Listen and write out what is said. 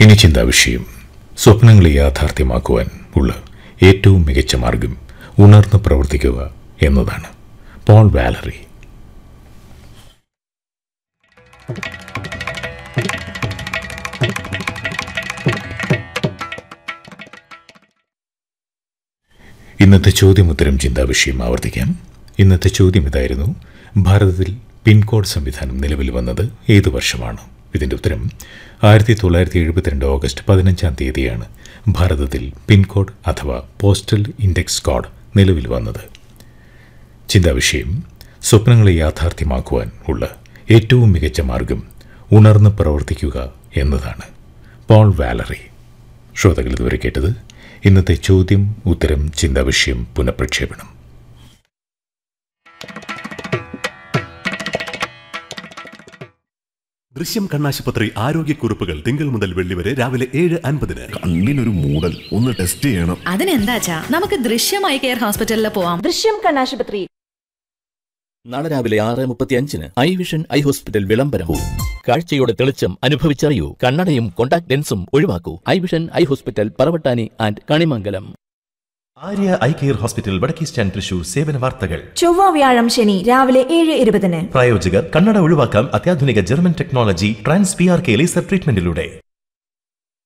ഇനി ചിന്താവിഷയം സ്വപ്നങ്ങളെ യാഥാർത്ഥ്യമാക്കുവാൻ ഉള്ള ഏറ്റവും മികച്ച മാർഗം ഉണർന്ന് പ്രവർത്തിക്കുക എന്നതാണ് പോൾ വാലറി ഇന്നത്തെ ചോദ്യമുത്തരം ചിന്താവിഷയം ആവർത്തിക്കാം ഇന്നത്തെ ചോദ്യം ഇതായിരുന്നു ഭാരതത്തിൽ പിൻകോഡ് സംവിധാനം നിലവിൽ വന്നത് ഏത് വർഷമാണ് ഇതിന്റെ ഉത്തരം ആയിരത്തി തൊള്ളായിരത്തി എഴുപത്തിരണ്ട് ഓഗസ്റ്റ് പതിനഞ്ചാം തീയതിയാണ് ഭാരതത്തിൽ പിൻകോഡ് അഥവാ പോസ്റ്റൽ ഇൻഡെക്സ് കോഡ് നിലവിൽ വന്നത് ചിന്താവിഷയം സ്വപ്നങ്ങളെ യാഥാർത്ഥ്യമാക്കുവാൻ ഉള്ള ഏറ്റവും മികച്ച മാർഗം ഉണർന്ന് പ്രവർത്തിക്കുക എന്നതാണ് പോൾ വാലറി ശ്രോതാക്കൾ ഇതുവരെ കേട്ടത് ഇന്നത്തെ ചോദ്യം ഉത്തരം ചിന്താവിഷയം പുനഃപ്രക്ഷേപണം ദൃശ്യം കണ്ണാശുപത്രി ആരോഗ്യക്കുറിപ്പുകൾ തിങ്കൾ മുതൽ വെള്ളി വരെ രാവിലെ ഏഴ് അൻപതിന് കണ്ണിനൊരു മൂടൽ ഒന്ന് ടെസ്റ്റ് ചെയ്യണം അതിനെന്താച്ചാ നമുക്ക് ദൃശ്യമായി കെയർ ഹോസ്പിറ്റലിൽ പോവാം ദൃശ്യം കണ്ണാശുപത്രി നാളെ രാവിലെ ആറ് മുപ്പത്തി അഞ്ചിന് ഐ വിഷൻ ഐ ഹോസ്പിറ്റൽ വിളംബരവും കാഴ്ചയുടെ തെളിച്ചം അനുഭവിച്ചറിയൂ കണ്ണടയും കോണ്ടാക്ട് ലെൻസും ഒഴിവാക്കൂ eye vision eye hospital Paravattani and Kanimangalam Arya eye care hospital Vadakke stand Thrissur സേവന വാർത്തകൾ ചൊവ്വ വ്യാഴം ശനി രാവിലെ ഏഴ് ഇരുപതിന് പ്രായോജകർ കണ്ണട ഒഴിവാക്കാം അത്യാധുനിക German technology trans P R K laser ട്രീറ്റ്മെന്റിലൂടെ